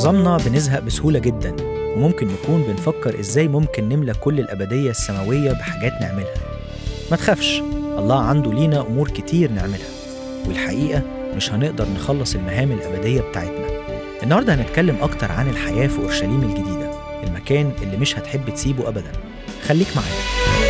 معظمنا بنزهق بسهولة جدا وممكن نكون بنفكر ازاي ممكن نملى كل الأبدية السماوية بحاجات نعملها ما تخافش الله عنده لينا أمور كتير نعملها والحقيقة مش هنقدر نخلص المهام الأبدية بتاعتنا النهاردة هنتكلم أكتر عن الحياة في أورشليم الجديدة المكان اللي مش هتحب تسيبه أبدا خليك معانا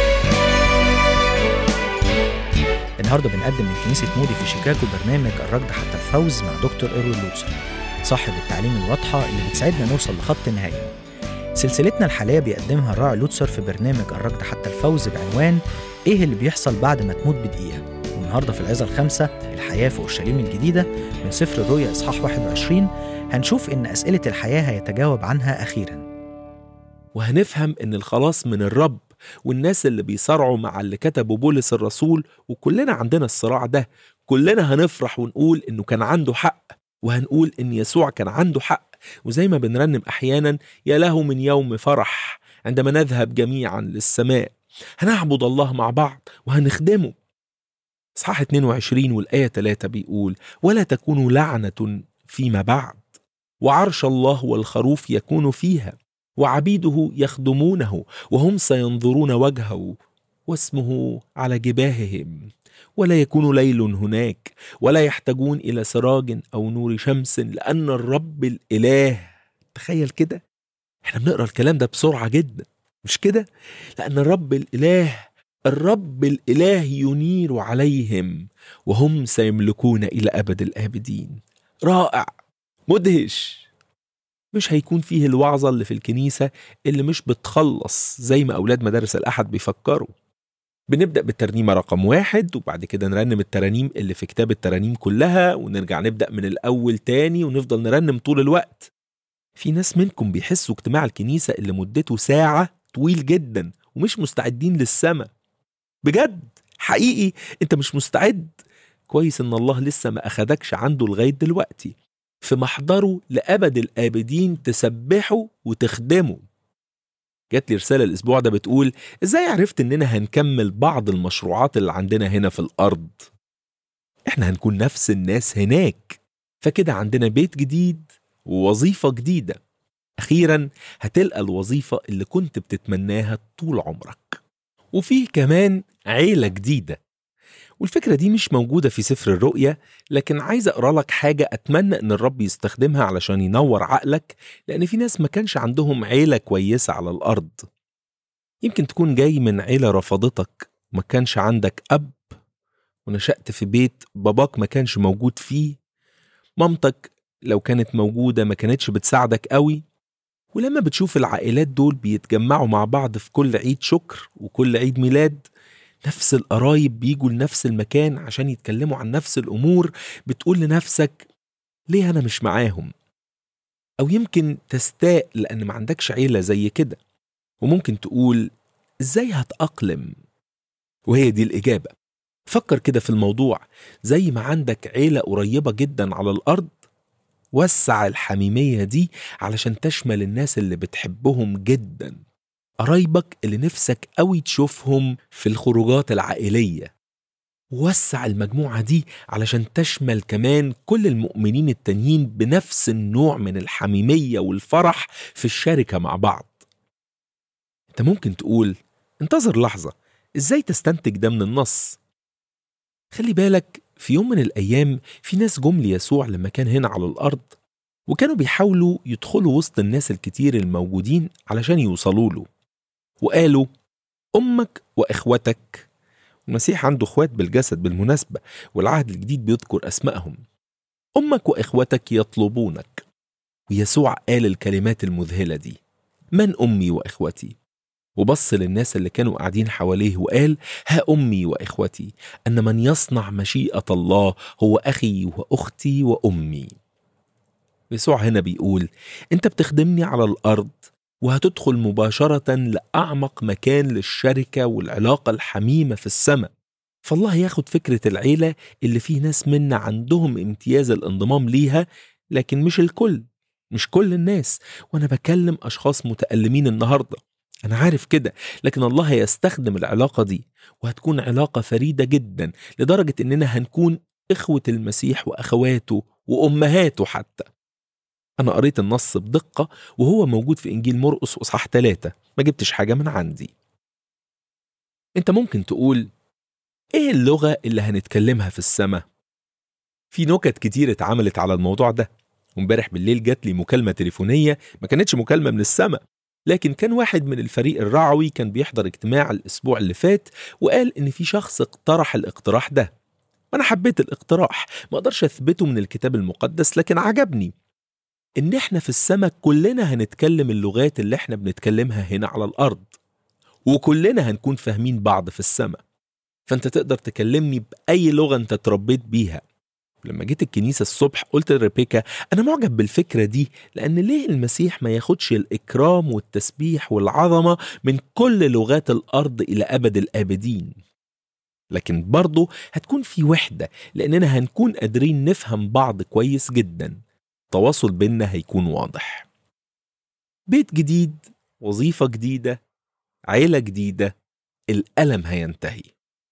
النهارده بنقدم من كنيسة مودي في شيكاغو برنامج الركض حتى الفوز مع دكتور إيروين لوتسر صاحب التعليم الواضحة اللي بتساعدنا نوصل لخط النهاية سلسلتنا الحالية بيقدمها الراعي لوتسر في برنامج الركض حتى الفوز بعنوان إيه اللي بيحصل بعد ما تموت بدقيقة والنهارده في العظة الخامسة الحياة في أورشليم الجديدة من سفر الرؤيا إصحاح 21 هنشوف إن أسئلة الحياة هيتجاوب عنها أخيرا وهنفهم ان الخلاص من الرب والناس اللي بيصارعوا مع اللي كتبوا بولس الرسول وكلنا عندنا الصراع ده كلنا هنفرح ونقول انه كان عنده حق وهنقول ان يسوع كان عنده حق وزي ما بنرنم احيانا يا له من يوم فرح عندما نذهب جميعا للسماء هنعبد الله مع بعض وهنخدمه اصحاح 22 والايه 3 بيقول ولا تكون لعنه فيما بعد وعرش الله والخروف يكون فيها وعبيده يخدمونه وهم سينظرون وجهه واسمه على جباههم ولا يكون ليل هناك ولا يحتاجون الى سراج او نور شمس لان الرب الاله تخيل كده احنا بنقرا الكلام ده بسرعه جدا مش كده لان الرب الاله الرب الاله ينير عليهم وهم سيملكون الى ابد الابدين رائع مدهش مش هيكون فيه الوعظة اللي في الكنيسة اللي مش بتخلص زي ما أولاد مدارس الأحد بيفكروا بنبدأ بالترنيمة رقم واحد وبعد كده نرنم الترانيم اللي في كتاب الترانيم كلها ونرجع نبدأ من الأول تاني ونفضل نرنم طول الوقت في ناس منكم بيحسوا اجتماع الكنيسة اللي مدته ساعة طويل جدا ومش مستعدين للسماء بجد حقيقي انت مش مستعد كويس ان الله لسه ما اخدكش عنده لغاية دلوقتي في محضره لأبد الآبدين تسبحه وتخدمه جات لي رسالة الأسبوع ده بتقول إزاي عرفت إننا هنكمل بعض المشروعات اللي عندنا هنا في الأرض إحنا هنكون نفس الناس هناك فكده عندنا بيت جديد ووظيفة جديدة أخيرا هتلقى الوظيفة اللي كنت بتتمناها طول عمرك وفيه كمان عيلة جديدة والفكرة دي مش موجودة في سفر الرؤيا لكن عايز أقرأ لك حاجة أتمنى إن الرب يستخدمها علشان ينور عقلك لأن في ناس ما كانش عندهم عيلة كويسة على الأرض يمكن تكون جاي من عيلة رفضتك ما كانش عندك أب ونشأت في بيت باباك ما كانش موجود فيه مامتك لو كانت موجودة ما كانتش بتساعدك قوي ولما بتشوف العائلات دول بيتجمعوا مع بعض في كل عيد شكر وكل عيد ميلاد نفس القرايب بيجوا لنفس المكان عشان يتكلموا عن نفس الأمور بتقول لنفسك ليه أنا مش معاهم أو يمكن تستاء لأن ما عندكش عيلة زي كده وممكن تقول إزاي هتأقلم وهي دي الإجابة فكر كده في الموضوع زي ما عندك عيلة قريبة جدا على الأرض وسع الحميمية دي علشان تشمل الناس اللي بتحبهم جداً قرايبك اللي نفسك قوي تشوفهم في الخروجات العائلية وسع المجموعة دي علشان تشمل كمان كل المؤمنين التانيين بنفس النوع من الحميمية والفرح في الشركة مع بعض انت ممكن تقول انتظر لحظة ازاي تستنتج ده من النص خلي بالك في يوم من الأيام في ناس جم ليسوع لما كان هنا على الأرض وكانوا بيحاولوا يدخلوا وسط الناس الكتير الموجودين علشان يوصلوا له وقالوا أمك وإخوتك المسيح عنده إخوات بالجسد بالمناسبة والعهد الجديد بيذكر أسمائهم أمك وإخوتك يطلبونك ويسوع قال الكلمات المذهلة دي من أمي وإخوتي وبص للناس اللي كانوا قاعدين حواليه وقال ها أمي وإخوتي أن من يصنع مشيئة الله هو أخي وأختي وأمي يسوع هنا بيقول أنت بتخدمني على الأرض وهتدخل مباشرة لأعمق مكان للشركة والعلاقة الحميمة في السماء فالله ياخد فكرة العيلة اللي فيه ناس منا عندهم امتياز الانضمام ليها لكن مش الكل مش كل الناس وانا بكلم اشخاص متألمين النهاردة انا عارف كده لكن الله هيستخدم العلاقة دي وهتكون علاقة فريدة جدا لدرجة اننا هنكون اخوة المسيح واخواته وامهاته حتى أنا قريت النص بدقة وهو موجود في إنجيل مرقس وإصحاح ثلاثة ما جبتش حاجة من عندي أنت ممكن تقول إيه اللغة اللي هنتكلمها في السماء؟ في نكت كتير اتعملت على الموضوع ده وامبارح بالليل جات لي مكالمة تليفونية ما كانتش مكالمة من السماء لكن كان واحد من الفريق الرعوي كان بيحضر اجتماع الأسبوع اللي فات وقال إن في شخص اقترح الاقتراح ده وأنا حبيت الاقتراح ما أقدرش أثبته من الكتاب المقدس لكن عجبني إن إحنا في السماء كلنا هنتكلم اللغات اللي إحنا بنتكلمها هنا على الأرض وكلنا هنكون فاهمين بعض في السماء فأنت تقدر تكلمني بأي لغة أنت اتربيت بيها لما جيت الكنيسة الصبح قلت لريبيكا أنا معجب بالفكرة دي لأن ليه المسيح ما ياخدش الإكرام والتسبيح والعظمة من كل لغات الأرض إلى أبد الآبدين لكن برضه هتكون في وحدة لأننا هنكون قادرين نفهم بعض كويس جدا التواصل بيننا هيكون واضح بيت جديد وظيفة جديدة عيلة جديدة الألم هينتهي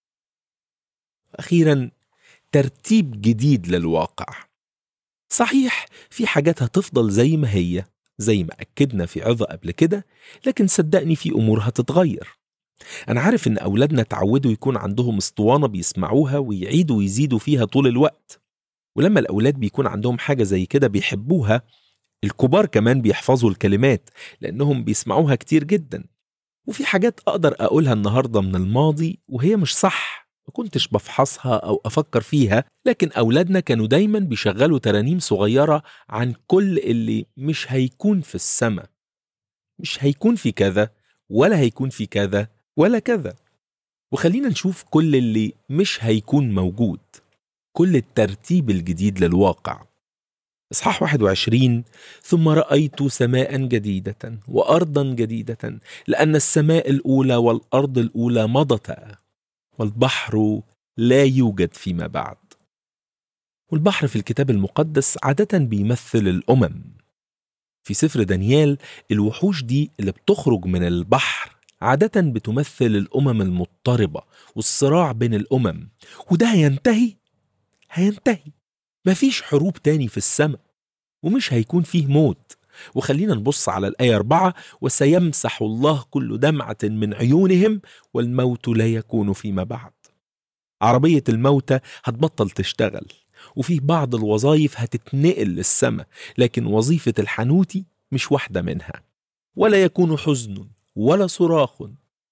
أخيرا ترتيب جديد للواقع صحيح في حاجات هتفضل زي ما هي زي ما أكدنا في عظة قبل كده لكن صدقني في أمور هتتغير أنا عارف إن أولادنا اتعودوا يكون عندهم اسطوانة بيسمعوها ويعيدوا ويزيدوا فيها طول الوقت ولما الأولاد بيكون عندهم حاجة زي كده بيحبوها الكبار كمان بيحفظوا الكلمات لأنهم بيسمعوها كتير جدا وفي حاجات أقدر أقولها النهاردة من الماضي وهي مش صح ما كنتش بفحصها أو أفكر فيها لكن أولادنا كانوا دايما بيشغلوا ترانيم صغيرة عن كل اللي مش هيكون في السماء مش هيكون في كذا ولا هيكون في كذا ولا كذا وخلينا نشوف كل اللي مش هيكون موجود كل الترتيب الجديد للواقع إصحاح 21 ثم رأيت سماء جديدة وأرضا جديدة لأن السماء الأولى والأرض الأولى مضتا والبحر لا يوجد فيما بعد والبحر في الكتاب المقدس عادة بيمثل الأمم في سفر دانيال الوحوش دي اللي بتخرج من البحر عادة بتمثل الأمم المضطربة والصراع بين الأمم وده هينتهي هينتهي مفيش حروب تاني في السماء ومش هيكون فيه موت وخلينا نبص على الآية أربعة وسيمسح الله كل دمعة من عيونهم والموت لا يكون فيما بعد عربية الموتى هتبطل تشتغل وفي بعض الوظائف هتتنقل للسماء لكن وظيفة الحنوتي مش واحدة منها ولا يكون حزن ولا صراخ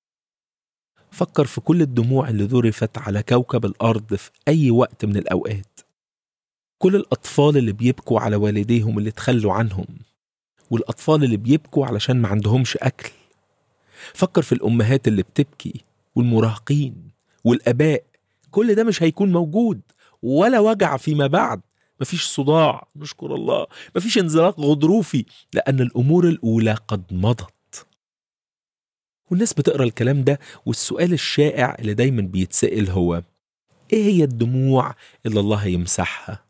فكر في كل الدموع اللي ذرفت على كوكب الأرض في أي وقت من الأوقات كل الأطفال اللي بيبكوا على والديهم اللي تخلوا عنهم والأطفال اللي بيبكوا علشان ما عندهمش أكل فكر في الأمهات اللي بتبكي والمراهقين والآباء كل ده مش هيكون موجود ولا وجع فيما بعد مفيش صداع نشكر الله مفيش انزلاق غضروفي لأن الأمور الأولى قد مضت والناس بتقرا الكلام ده والسؤال الشائع اللي دايما بيتسأل هو ايه هي الدموع اللي الله يمسحها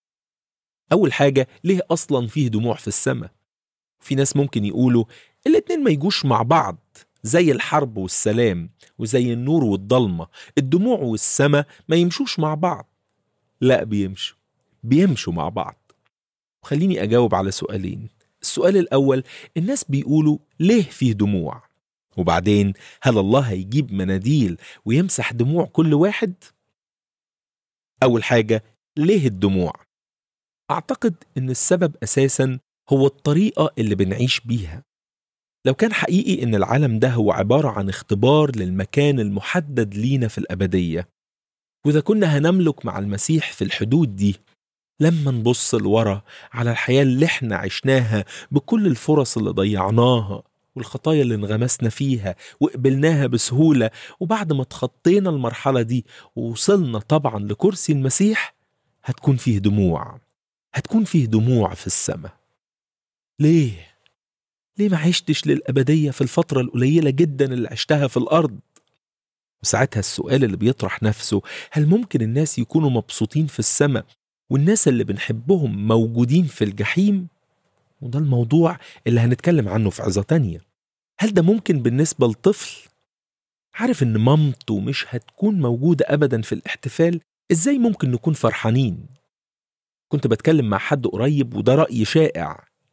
اول حاجه ليه اصلا فيه دموع في السماء في ناس ممكن يقولوا الاتنين ما يجوش مع بعض زي الحرب والسلام وزي النور والضلمه الدموع والسماء ما يمشوش مع بعض لا بيمشوا بيمشوا مع بعض خليني اجاوب على سؤالين السؤال الاول الناس بيقولوا ليه فيه دموع وبعدين هل الله هيجيب مناديل ويمسح دموع كل واحد اول حاجه ليه الدموع اعتقد ان السبب اساسا هو الطريقه اللي بنعيش بيها لو كان حقيقي ان العالم ده هو عباره عن اختبار للمكان المحدد لينا في الابديه واذا كنا هنملك مع المسيح في الحدود دي لما نبص لورا على الحياه اللي احنا عشناها بكل الفرص اللي ضيعناها والخطايا اللي انغمسنا فيها وقبلناها بسهوله وبعد ما تخطينا المرحله دي ووصلنا طبعا لكرسي المسيح هتكون فيه دموع هتكون فيه دموع في السماء ليه ليه ما عشتش للأبدية في الفترة القليلة جدا اللي عشتها في الأرض وساعتها السؤال اللي بيطرح نفسه هل ممكن الناس يكونوا مبسوطين في السماء والناس اللي بنحبهم موجودين في الجحيم وده الموضوع اللي هنتكلم عنه في عظة تانية هل ده ممكن بالنسبة لطفل عارف ان مامته مش هتكون موجودة ابدا في الاحتفال ازاي ممكن نكون فرحانين كنت بتكلم مع حد قريب وده رأي شائع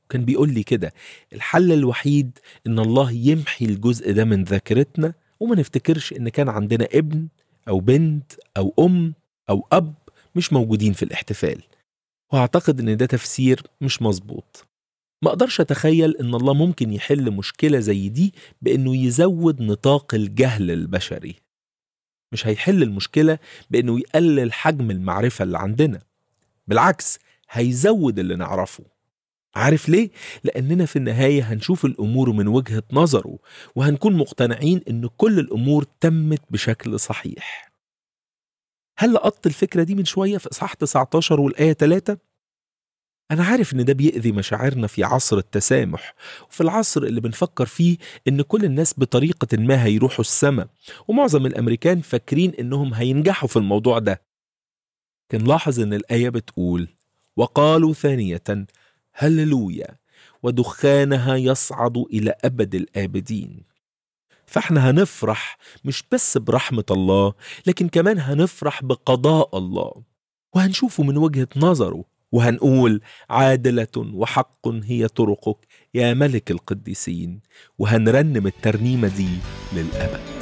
كان بيقول لي كده الحل الوحيد إن الله يمحي الجزء ده من ذاكرتنا وما نفتكرش إن كان عندنا ابن أو بنت أو أم أو أب مش موجودين في الاحتفال وأعتقد إن ده تفسير مش مظبوط ما أقدرش أتخيل إن الله ممكن يحل مشكلة زي دي بإنه يزود نطاق الجهل البشري مش هيحل المشكلة بإنه يقلل حجم المعرفة اللي عندنا بالعكس هيزود اللي نعرفه عارف ليه؟ لأننا في النهاية هنشوف الأمور من وجهة نظره وهنكون مقتنعين إن كل الأمور تمت بشكل صحيح هل لقطت الفكرة دي من شوية في إصحاح 19 والآية 3؟ أنا عارف إن ده بيأذي مشاعرنا في عصر التسامح وفي العصر اللي بنفكر فيه إن كل الناس بطريقة ما هيروحوا السماء ومعظم الأمريكان فاكرين إنهم هينجحوا في الموضوع ده كان لاحظ إن الآية بتقول وقالوا ثانية هللويا ودخانها يصعد إلى أبد الآبدين فاحنا هنفرح مش بس برحمة الله لكن كمان هنفرح بقضاء الله وهنشوفه من وجهة نظره وهنقول عادلة وحق هي طرقك يا ملك القديسين وهنرنم الترنيمة دي للأبد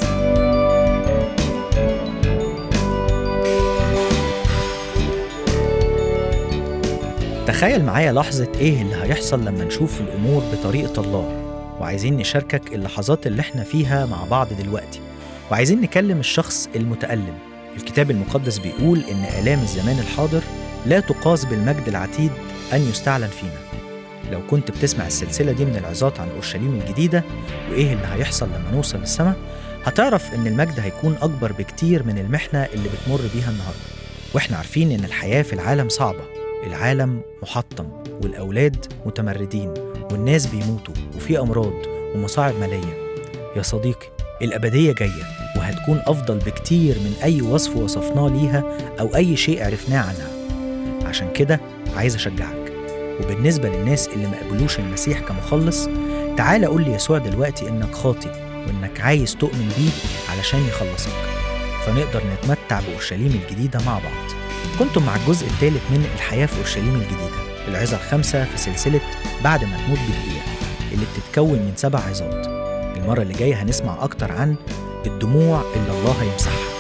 تخيل معايا لحظة إيه اللي هيحصل لما نشوف الأمور بطريقة الله وعايزين نشاركك اللحظات اللي احنا فيها مع بعض دلوقتي وعايزين نكلم الشخص المتألم الكتاب المقدس بيقول إن آلام الزمان الحاضر لا تقاس بالمجد العتيد أن يستعلن فينا لو كنت بتسمع السلسلة دي من العظات عن أورشليم الجديدة وإيه اللي هيحصل لما نوصل السماء هتعرف إن المجد هيكون أكبر بكتير من المحنة اللي بتمر بيها النهاردة وإحنا عارفين إن الحياة في العالم صعبة العالم محطم والأولاد متمردين والناس بيموتوا وفي أمراض ومصاعب مالية يا صديقي الأبدية جاية وهتكون أفضل بكتير من أي وصف وصفناه ليها أو أي شيء عرفناه عنها عشان كده عايز أشجعك وبالنسبة للناس اللي ما قبلوش المسيح كمخلص تعال قول لي يسوع دلوقتي إنك خاطي وإنك عايز تؤمن بيه علشان يخلصك فنقدر نتمتع بأورشليم الجديدة مع بعض كنتم مع الجزء الثالث من الحياة في أورشليم الجديدة العظة الخامسة في سلسلة بعد ما تموت بدقيقة اللي بتتكون من سبع عظات المرة اللي جاية هنسمع أكتر عن الدموع اللي الله هيمسحها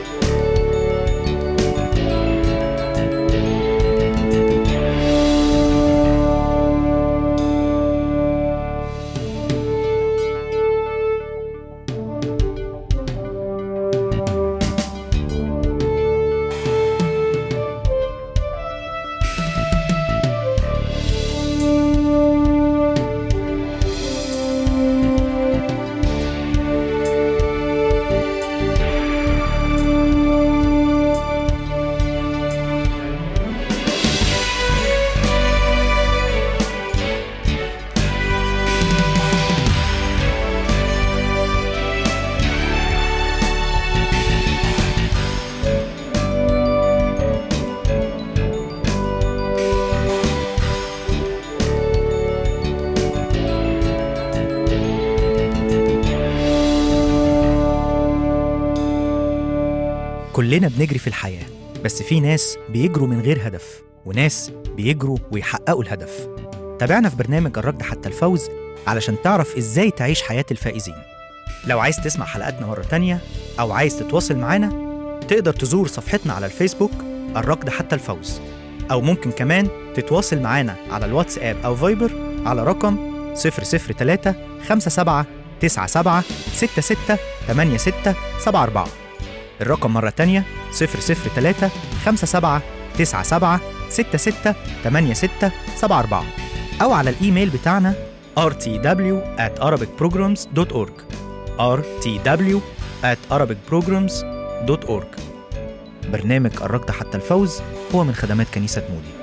كلنا بنجري في الحياة بس في ناس بيجروا من غير هدف وناس بيجروا ويحققوا الهدف تابعنا في برنامج الركض حتى الفوز علشان تعرف ازاي تعيش حياة الفائزين لو عايز تسمع حلقاتنا مرة تانية أو عايز تتواصل معانا تقدر تزور صفحتنا على الفيسبوك الركض حتى الفوز أو ممكن كمان تتواصل معانا على الواتساب أو فايبر على رقم 003 57 97 66 86 74 الرقم مرة تانية 003 57 97 66 86 74 أو على الإيميل بتاعنا rtw at arabicprograms.org rtw at arabicprograms.org برنامج الركض حتى الفوز هو من خدمات كنيسة مودي